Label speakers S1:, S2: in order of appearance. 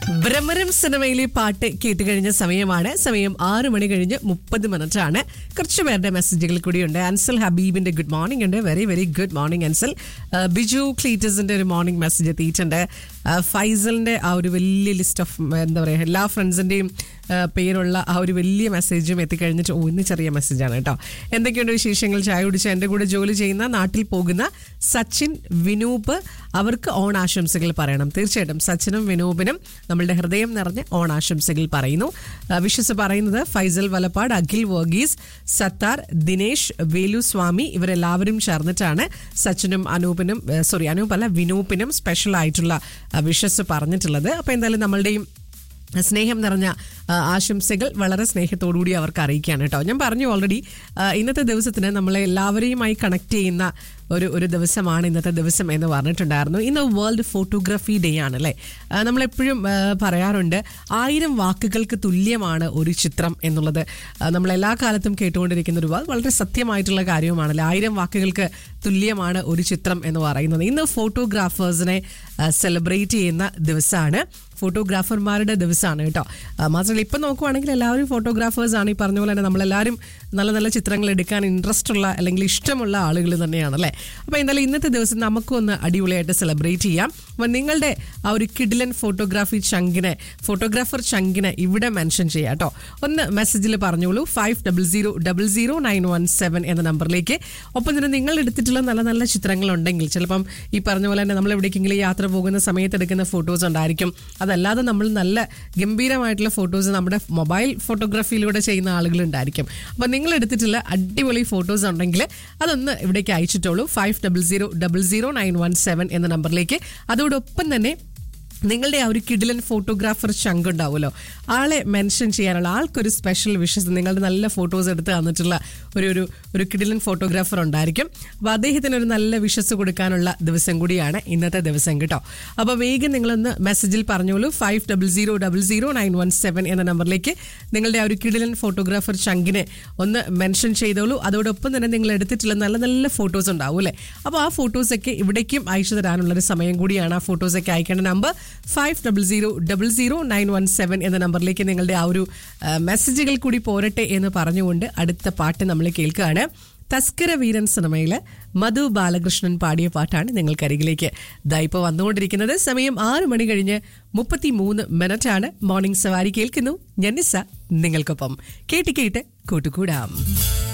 S1: ഭ്രമരം സിനിമയിലെ പാട്ട് കേട്ട് കഴിഞ്ഞ സമയമാണ് സമയം ആറ് മണി കഴിഞ്ഞ് മുപ്പത് മിനിറ്റ് ആണ് കുറച്ച് പേരുടെ മെസ്സേജുകൾ കൂടിയുണ്ട് അൻസൽ ഹബീബിന്റെ ഗുഡ് മോർണിംഗ് ഉണ്ട് very very good morning Ansal ആ, ബിജു ക്ലീറ്റസിന്റെ ഒരു മോർണിംഗ് മെസ്സേജ് എത്തിയിട്ടുണ്ട് ആ, ഫൈസലിന്റെ ആ ഒരു വലിയ ലിസ്റ്റ് ഓഫ് എന്താ പറയുക എല്ലാ ഫ്രണ്ട്സിന്റെയും ആ, പേരുള്ള ആ ഒരു വലിയ മെസ്സേജും എത്തിക്കഴിഞ്ഞിട്ട് ഓ ഇന്ന് ചെറിയ മെസ്സേജാണ് കേട്ടോ എന്തൊക്കെയുണ്ട് വിശേഷങ്ങൾ ചായ കുടിച്ച് എൻ്റെ കൂടെ ജോലി ചെയ്യുന്ന നാട്ടിൽ പോകുന്ന സച്ചിൻ വിനൂപ് അവർക്ക് ഓണാശംസകൾ പറയണം തീർച്ചയായിട്ടും സച്ചിനും വിനൂപിനും നമ്മളുടെ ഹൃദയം നിറഞ്ഞ ഓണാശംസകൾ പറയുന്നു ആ, വിശ്വസ് പറയുന്നത് ഫൈസൽ വലപ്പാട് അഖിൽ വർഗീസ് സത്താർ ദിനേശ് വേലുസ്വാമി ഇവരെല്ലാവരും ചേർന്നിട്ടാണ് സച്ചിനും അനൂപിനും സോറി അനൂപ് അല്ല വിനൂപിനും സ്പെഷ്യൽ ആയിട്ടുള്ള ആ, വിശ്വസ് പറഞ്ഞിട്ടുള്ളത് അപ്പോൾ എന്തായാലും നമ്മളുടെയും സ്നേഹം നിറഞ്ഞ ആ, ആശംസകൾ വളരെ സ്നേഹത്തോടുകൂടി അവർക്ക് അറിയിക്കുകയാണ് കേട്ടോ ഞാൻ പറഞ്ഞു ഓൾറെഡി ഇന്നത്തെ ദിവസത്തിന് നമ്മളെ എല്ലാവരെയുമായി കണക്ട് ചെയ്യുന്ന ഒരു ഒരു ദിവസമാണ് ഇന്നത്തെ ദിവസം എന്ന് പറഞ്ഞിട്ടുണ്ടായിരുന്നു ഇന്ന് വേൾഡ് ഫോട്ടോഗ്രാഫി ഡേ ആണ് അല്ലേ ആ, നമ്മളെപ്പോഴും ആ, പറയാറുണ്ട് ആയിരം വാക്കുകൾക്ക് തുല്യമാണ് ഒരു ചിത്രം എന്നുള്ളത് ആ, നമ്മൾ എല്ലാ കാലത്തും കേട്ടുകൊണ്ടിരിക്കുന്ന ഒരു വാ- വളരെ സത്യമായിട്ടുള്ള കാര്യവുമാണല്ലേ ആയിരം വാക്കുകൾക്ക് തുല്യമാണ് ഒരു ചിത്രം എന്ന് പറയുന്നത് ഇന്ന് ഫോട്ടോഗ്രാഫേഴ്സിനെ സെലിബ്രേറ്റ് ചെയ്യുന്ന ദിവസമാണ് ഫോട്ടോഗ്രാഫർമാരുടെ ദിവസമാണ് കേട്ടോ ആ, മാത്രമല്ല ഇപ്പം നോക്കുവാണെങ്കിൽ എല്ലാവരും ഫോട്ടോഗ്രാഫേഴ്സ് ആണ് ഈ പറഞ്ഞ പോലെ തന്നെ നമ്മളെല്ലാവരും നല്ല നല്ല ചിത്രങ്ങൾ എടുക്കാൻ ഇൻട്രസ്റ്റ് ഉള്ള അല്ലെങ്കിൽ ഇഷ്ടമുള്ള ആളുകൾ തന്നെയാണ് അല്ലേ അപ്പോൾ എന്തായാലും ഇന്നത്തെ ദിവസം നമുക്കും ഒന്ന് അടിപൊളിയായിട്ട് സെലിബ്രേറ്റ് ചെയ്യാം അപ്പം നിങ്ങളുടെ ആ ഒരു കിഡിലൻ ഫോട്ടോഗ്രാഫി ചങ്കിനെ ഫോട്ടോഗ്രാഫർ ചങ്കിനെ ഇവിടെ മെൻഷൻ ചെയ്യാം കേട്ടോ ഒന്ന് മെസ്സേജിൽ പറഞ്ഞോളൂ five double zero double zero nine one seven എന്ന നമ്പറിലേക്ക് ഒപ്പം തന്നെ നിങ്ങൾ എടുത്തിട്ടുള്ള നല്ല നല്ല ചിത്രങ്ങൾ ഉണ്ടെങ്കിൽ ചിലപ്പം ഈ പറഞ്ഞ പോലെ തന്നെ നമ്മൾ എവിടേക്കെങ്കിലും യാത്ര പോകുന്ന സമയത്ത് എടുക്കുന്ന ഫോട്ടോസ് ഉണ്ടായിരിക്കും അതല്ലാതെ നമ്മൾ നല്ല ഗംഭീരമായിട്ടുള്ള ഫോട്ടോസ് നമ്മുടെ മൊബൈൽ ഫോട്ടോഗ്രാഫിയിലൂടെ ചെയ്യുന്ന ആളുകളുണ്ടായിരിക്കും അപ്പം നിങ്ങൾ എടുത്തിട്ടുള്ള അടിപൊളി ഫോട്ടോസ് ഉണ്ടെങ്കിൽ അതൊന്ന് ഇവിടേക്ക് അയച്ചിട്ടുള്ളൂ five double zero double zero nine one seven എന്ന നമ്പറിലേക്ക് അതോടൊപ്പം തന്നെ നിങ്ങളുടെ ആ ഒരു കിഡിലൻ ഫോട്ടോഗ്രാഫർ ചങ്ക് ഉണ്ടാവുമല്ലോ ആളെ മെൻഷൻ ചെയ്യാനുള്ള ആൾക്കൊരു സ്പെഷ്യൽ വിഷസ് നിങ്ങളുടെ നല്ല ഫോട്ടോസ് എടുത്ത് തന്നിട്ടുള്ള ഒരു ഒരു ഒരു കിഡിലൻ ഫോട്ടോഗ്രാഫർ ഉണ്ടായിരിക്കും അപ്പോൾ അദ്ദേഹത്തിന് ഒരു നല്ല വിഷസ് കൊടുക്കാനുള്ള ദിവസം കൂടിയാണ് ഇന്നത്തെ ദിവസം കേട്ടോ അപ്പോൾ വേഗം നിങ്ങളൊന്ന് മെസ്സേജിൽ പറഞ്ഞോളൂ five double zero double zero nine one seven എന്ന നമ്പറിലേക്ക് നിങ്ങളുടെ ആ ഒരു കിഡിലൻ ഫോട്ടോഗ്രാഫർ ചങ്കിനെ ഒന്ന് മെൻഷൻ ചെയ്തോളൂ അതോടൊപ്പം തന്നെ നിങ്ങൾ എടുത്തിട്ടുള്ള നല്ല നല്ല ഫോട്ടോസ് ഉണ്ടാവും അല്ലേ അപ്പോൾ ആ ഫോട്ടോസൊക്കെ ഇവിടേക്കും അയച്ചു തരാനുള്ളൊരു സമയം കൂടിയാണ് ആ ഫോട്ടോസൊക്കെ അയക്കേണ്ട number five double zero double zero nine one seven എന്ന നമ്പറിലേക്ക് നിങ്ങളുടെ ആ ഒരു ആ, മെസ്സേജുകൾ കൂടി പോരട്ടെ എന്ന് പറഞ്ഞുകൊണ്ട് അടുത്ത പാട്ട് നമ്മൾ കേൾക്കുകയാണ് തസ്കര വീരൻ സിനിമയിലെ മധു ബാലകൃഷ്ണൻ പാടിയ പാട്ടാണ് നിങ്ങൾക്കരികിലേക്ക് ദാ ഇപ്പോൾ വന്നുകൊണ്ടിരിക്കുന്നത് സമയം ആറ് മണി കഴിഞ്ഞ് മുപ്പത്തി മൂന്ന് മിനിറ്റാണ് മോർണിംഗ് സവാരി കേൾക്കുന്നു ഞാൻ നിസ്സ നിങ്ങൾക്കൊപ്പം കേട്ട് കേട്ട് കൂട്ടുകൂടാം